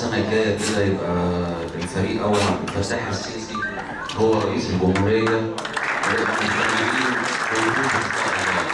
السنة الجاية كده يبقى الفريق أول عبد الفتاح السيسي هو رئيس الجمهورية ويبقى متفائلين بوجوده إن شاء الله.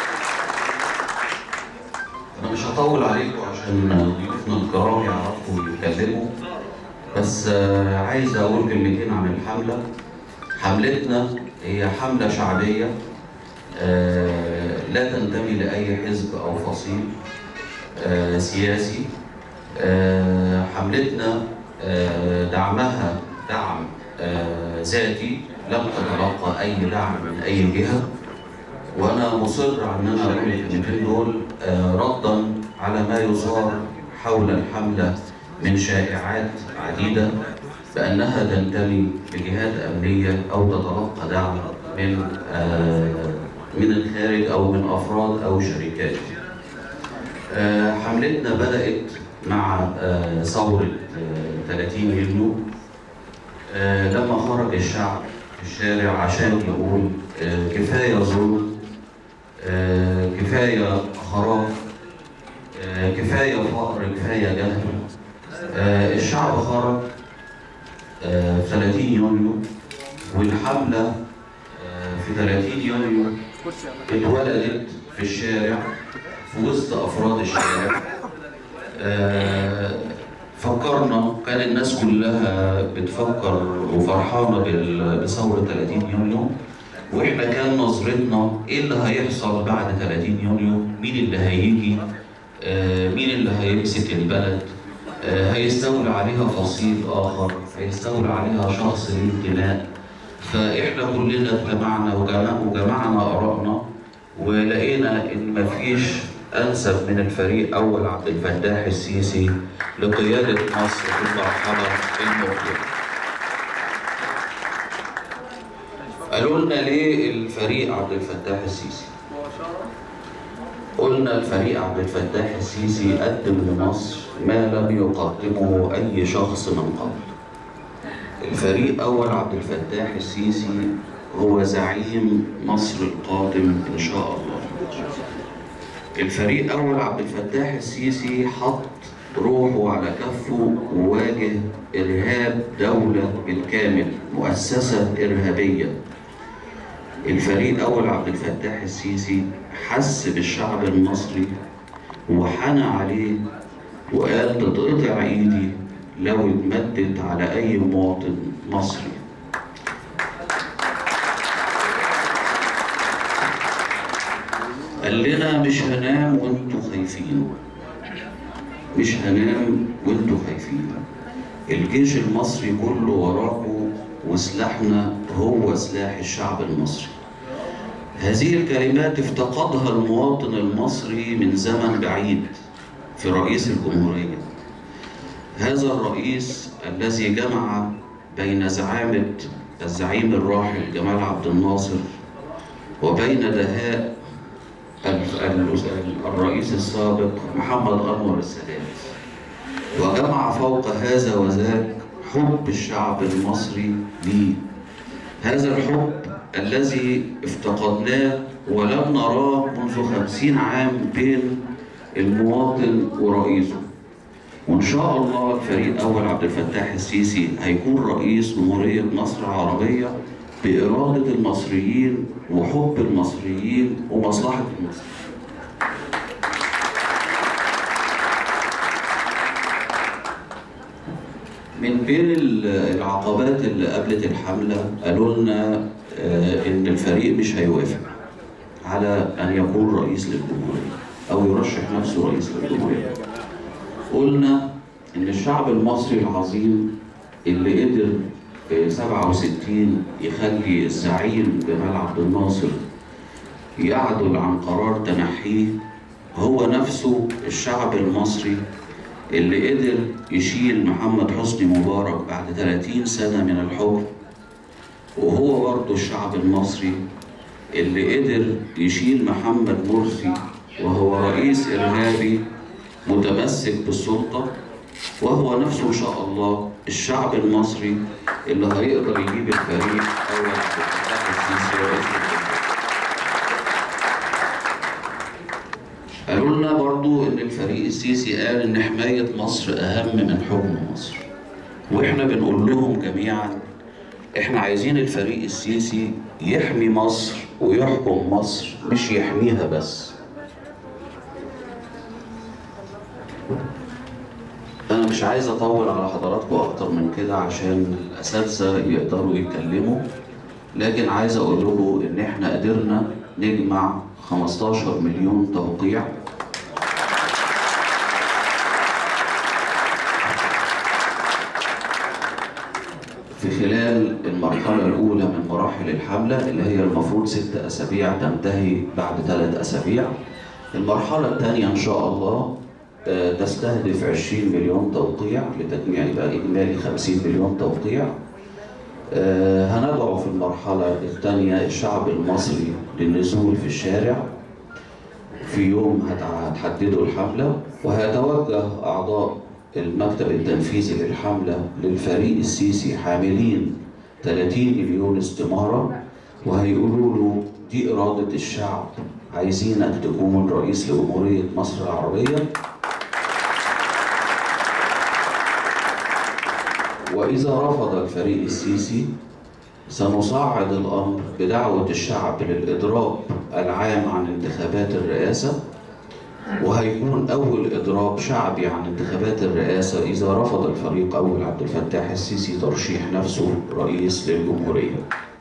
أنا مش هطول عليكم عشان ضيوفنا الكرام يعرفوا يتكلموا بس آه، عايز أقول كلمتين عن الحملة حملتنا هي حملة شعبية آه، لا تنتمي لأي حزب أو فصيل آه، سياسي آه، حملتنا آه، دعمها دعم آه، ذاتي لم تتلقى أي دعم من أي جهة وأنا مصر على أن أنا أقول الكلمتين دول آه، ردا على ما يثار حول الحملة من شائعات عديدة بأنها تنتمي لجهات أمنية أو تتلقى دعم من آه، من الخارج أو من أفراد أو شركات. آه، حملتنا بدأت مع آه، ثورة آه، 30 يونيو آه، لما خرج الشعب في الشارع عشان يقول آه، كفاية ظلم آه، كفاية خراب آه، كفاية فقر كفاية جهل آه، الشعب خرج آه، في 30 يونيو والحملة آه، في 30 يونيو اتولدت في الشارع في وسط أفراد الشارع آه، فكرنا كان الناس كلها بتفكر وفرحانة بال- بثورة 30 يونيو واحنا كان نظرتنا ايه اللي هيحصل بعد 30 يونيو مين اللي هيجي آه، مين اللي هيمسك البلد آه، هيستولي عليها فصيل اخر هيستولي عليها شخص للانتماء فاحنا كلنا اجتمعنا وجمع- وجمعنا ارائنا ولقينا ان مفيش انسب من الفريق اول عبد الفتاح السيسي لقياده مصر في المرحله المقبله. قالوا لنا ليه الفريق عبد الفتاح السيسي؟ قلنا الفريق عبد الفتاح السيسي قدم لمصر ما لم يقدمه أي شخص من قبل. الفريق أول عبد الفتاح السيسي هو زعيم مصر القادم إن شاء الله. الفريق أول عبد الفتاح السيسي حط روحه على كفه وواجه إرهاب دولة بالكامل مؤسسة إرهابية الفريق أول عبد الفتاح السيسي حس بالشعب المصري وحنى عليه وقال تتقطع إيدي لو اتمدت على أي مواطن مصري قال لنا مش هنام وانتوا خايفين مش هنام وانتوا خايفين الجيش المصري كله وراكم وسلاحنا هو سلاح الشعب المصري هذه الكلمات افتقدها المواطن المصري من زمن بعيد في رئيس الجمهورية هذا الرئيس الذي جمع بين زعامة الزعيم الراحل جمال عبد الناصر وبين دهاء ال- ال- الرئيس السابق محمد أنور السادات وجمع فوق هذا وذاك حب الشعب المصري ليه هذا الحب الذي افتقدناه ولم نراه منذ خمسين عام بين المواطن ورئيسه وإن شاء الله الفريق أول عبد الفتاح السيسي هيكون رئيس جمهورية مصر العربية بإرادة المصريين وحب المصريين ومصلحة المصريين من بين ال- العقبات اللي قابلت الحملة قالوا لنا آه، إن الفريق مش هيوافق على أن يكون رئيس للجمهورية أو يرشح نفسه رئيس للجمهورية. قلنا إن الشعب المصري العظيم اللي قدر في 67 يخلي الزعيم جمال عبد الناصر يعدل عن قرار تنحيه هو نفسه الشعب المصري اللي قدر يشيل محمد حسني مبارك بعد 30 سنة من الحكم وهو برضه الشعب المصري اللي قدر يشيل محمد مرسي وهو رئيس إرهابي متمسك بالسلطة وهو نفسه إن شاء الله الشعب المصري اللي هيقدر يجيب الفريق أول عبد الفتاح السيسي رئيس الجمهورية. قالوا لنا برضو ان الفريق السيسي قال ان حماية مصر اهم من حكم مصر واحنا بنقول لهم جميعا احنا عايزين الفريق السيسي يحمي مصر ويحكم مصر مش يحميها بس انا مش عايز اطول على حضراتكم اكتر من كده عشان الاساتذه يقدروا يتكلموا لكن عايز اقول لكم ان احنا قدرنا نجمع 15 مليون توقيع في خلال المرحلة الأولى من مراحل الحملة اللي هي المفروض ست أسابيع تنتهي بعد ثلاث أسابيع المرحلة الثانية إن شاء الله آه، تستهدف 20 مليون توقيع لتجميع يبقى إجمالي 50 مليون توقيع آه، هندعو في المرحلة الثانية الشعب المصري للنزول في الشارع في يوم هتع- هتحددوا الحملة وهيتوجه أعضاء المكتب التنفيذي للحملة للفريق السيسي حاملين 30 مليون استمارة وهيقولوا له دي إرادة الشعب عايزينك تكون رئيس لجمهورية مصر العربية وإذا رفض الفريق السيسي سنصعد الأمر بدعوة الشعب للإضراب العام عن انتخابات الرئاسة وهيكون أول إضراب شعبي عن انتخابات الرئاسة إذا رفض الفريق أول عبد الفتاح السيسي ترشيح نفسه رئيس للجمهورية